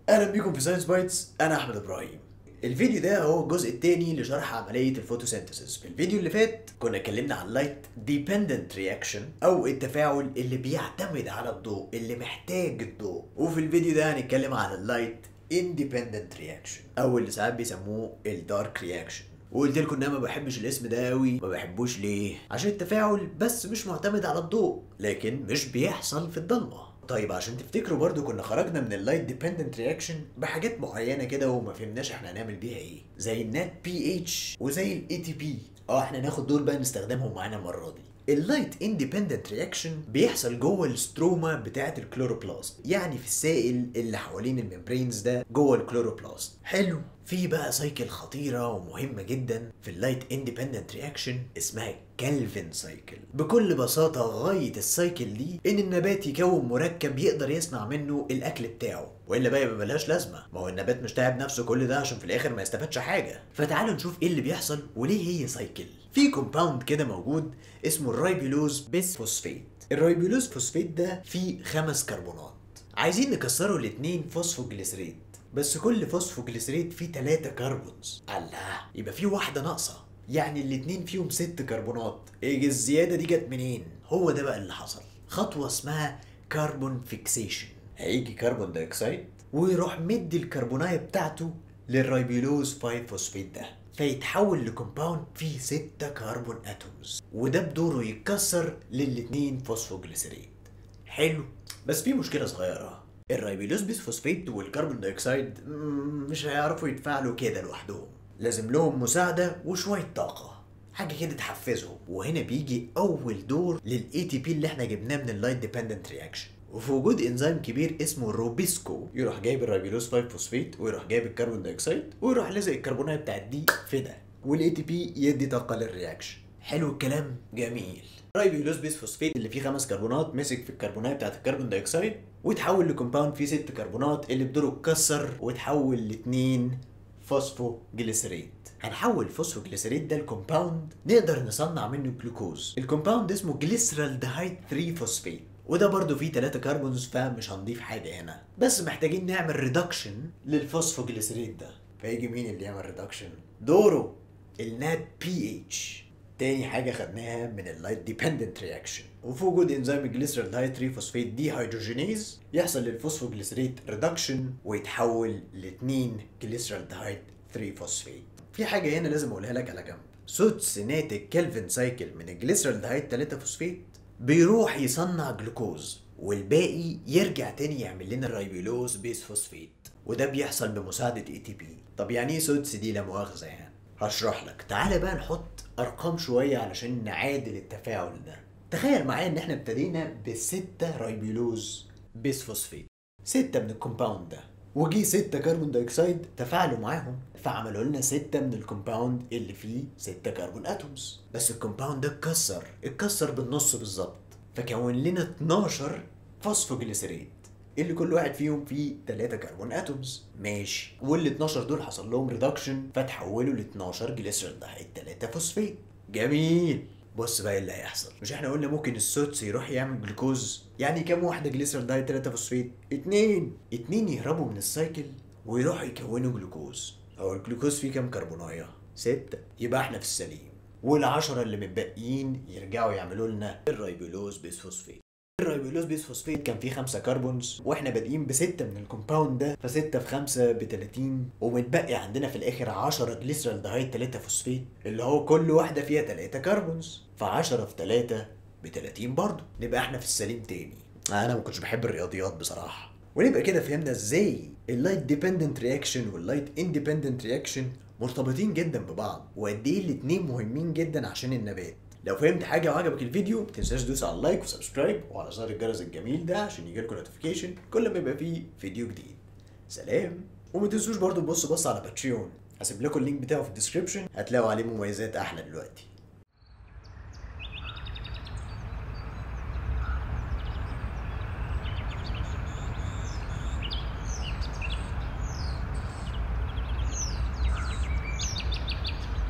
اهلا بيكم في ساينس بايتس انا احمد ابراهيم الفيديو ده هو الجزء الثاني لشرح عمليه الفوتوسينثيسيس في الفيديو اللي فات كنا اتكلمنا عن اللايت ديبندنت رياكشن او التفاعل اللي بيعتمد على الضوء اللي محتاج الضوء وفي الفيديو ده هنتكلم عن اللايت اندبندنت رياكشن او اللي ساعات بيسموه الدارك رياكشن وقلت لكم ان انا ما بحبش الاسم ده قوي ما بحبوش ليه عشان التفاعل بس مش معتمد على الضوء لكن مش بيحصل في الضلمه طيب عشان تفتكروا برضو كنا خرجنا من اللايت ديبندنت رياكشن بحاجات معينه كده وما فهمناش احنا هنعمل بيها ايه زي النات بي اتش وزي الاي تي بي اه احنا ناخد دول بقى نستخدمهم معانا المره دي اللايت اندبندنت رياكشن بيحصل جوه الستروما بتاعه الكلوروبلاست يعني في السائل اللي حوالين الممبرينز ده جوه الكلوروبلاست حلو في بقى سايكل خطيرة ومهمة جدا في اللايت اندبندنت رياكشن اسمها كالفين سايكل بكل بساطة غاية السايكل دي ان النبات يكون مركب يقدر يصنع منه الاكل بتاعه والا بقى يبقى ملهاش لازمة ما هو النبات مش تعب نفسه كل ده عشان في الاخر ما يستفادش حاجة فتعالوا نشوف ايه اللي بيحصل وليه هي سايكل في كومباوند كده موجود اسمه الرايبيلوز بيسفوسفيت الرايبيلوز فوسفيت ده فيه خمس كربونات عايزين نكسروا الاتنين فوسفوجليسريت بس كل فوسفوجليسريت فيه 3 كربونز الله يبقى فيه واحدة ناقصة يعني الاتنين فيهم ست كربونات ايه الزيادة دي جت منين هو ده بقى اللي حصل خطوة اسمها كربون فيكسيشن هيجي كربون دايوكسيد ويروح مدي الكربوناية بتاعته للرايبيلوز 5 فوسفيت ده فيتحول لكومباوند فيه 6 كربون اتومز وده بدوره يتكسر للاتنين فوسفوجليسريت حلو بس في مشكلة صغيرة الرايبيلوز بيسفوسفيت والكربون دايوكسيد مم، مش هيعرفوا يتفاعلوا كده لوحدهم لازم لهم مساعدة وشوية طاقة حاجة كده تحفزهم وهنا بيجي أول دور للاي تي بي اللي احنا جبناه من اللايت ديبندنت رياكشن وفي وجود انزيم كبير اسمه روبيسكو يروح جايب الرايبيلوز 5 فوسفيت ويروح جايب الكربون دايوكسيد ويروح لازق الكربونايه بتاعت دي في ده والاي تي بي يدي طاقه للرياكشن حلو الكلام جميل رايبيولوز بيس فوسفيت اللي فيه خمس كربونات مسك في الكربونايه بتاعت الكربون دايوكسيد وتحول لكومباوند فيه ست كربونات اللي بدوره اتكسر وتحول لاتنين فوسفوجليسريت هنحول الفوسفوجليسريت ده لكومباوند نقدر نصنع منه جلوكوز الكومباوند اسمه جليسرالدهايد 3 فوسفيت وده برضه فيه 3 كربونز فمش هنضيف حاجه هنا بس محتاجين نعمل ريدكشن للفوسفوجليسريت ده فيجي مين اللي يعمل ريدكشن دوره النات بي اتش تاني حاجة خدناها من اللايت ديبندنت رياكشن وفي وجود انزيم الجليسرالدهايد 3 فوسفيت دي هيدروجينيز يحصل للفوسفوجليسريت ريدكشن ويتحول ل 2 جليسرالدهايد 3 فوسفيت في حاجة هنا لازم اقولها لك على جنب سدس ناتج كلفن سايكل من الجليسرالدهايد 3 فوسفيت بيروح يصنع جلوكوز والباقي يرجع تاني يعمل لنا الرايبيلوز بيس فوسفيت وده بيحصل بمساعدة اي تي بي طب يعني ايه سدس دي لا مؤاخذة يعني هشرح لك تعالى بقى نحط ارقام شويه علشان نعادل التفاعل ده تخيل معايا ان احنا ابتدينا بستة رايبيلوز بيسفوسفيت ستة من الكومباوند ده وجي ستة كربون دايوكسيد تفاعلوا معاهم فعملوا لنا ستة من الكومباوند اللي فيه ستة كربون اتومز بس الكومباوند ده اتكسر اتكسر بالنص بالظبط فكون لنا 12 فوسفوجليسريت اللي كل واحد فيهم فيه 3 كربون اتومز ماشي وال 12 دول حصل لهم ريدكشن فتحولوا ل 12 جليسرالدهايد 3 فوسفيت جميل بص بقى ايه اللي هيحصل مش احنا قلنا ممكن السدس يروح يعمل جلوكوز يعني كام واحده جليسرالدهايد 3 فوسفيت اتنين اتنين يهربوا من السايكل ويروحوا يكونوا جلوكوز هو الجلوكوز فيه كام كربونايه ستة يبقى احنا في السليم والعشرة اللي متبقيين يرجعوا يعملوا لنا الرايبولوز بيسفوسفيت الرايبولوز بيسفوسفيت كان فيه 5 كربونز واحنا بادئين بستة من الكومباوند ده فستة في 5 ب 30 ومتبقي عندنا في الاخر 10 جليسرالدهايد 3 فوسفيت اللي هو كل واحده فيها 3 كربونز ف10 في 3 ب 30 برضه نبقى احنا في السليم تاني انا ما كنتش بحب الرياضيات بصراحه ونبقى كده فهمنا ازاي اللايت ديبندنت رياكشن واللايت اندبندنت رياكشن مرتبطين جدا ببعض وقد ايه الاتنين مهمين جدا عشان النبات لو فهمت حاجه وعجبك الفيديو متنساش تدوس على اللايك وسبسكرايب وعلى زر الجرس الجميل ده عشان يجيلكوا نوتيفيكيشن كل ما يبقى فيه فيديو جديد سلام وما تنسوش برضو تبصوا بص على باتريون هسيب لكم اللينك بتاعه في الديسكربشن هتلاقوا عليه مميزات احلى دلوقتي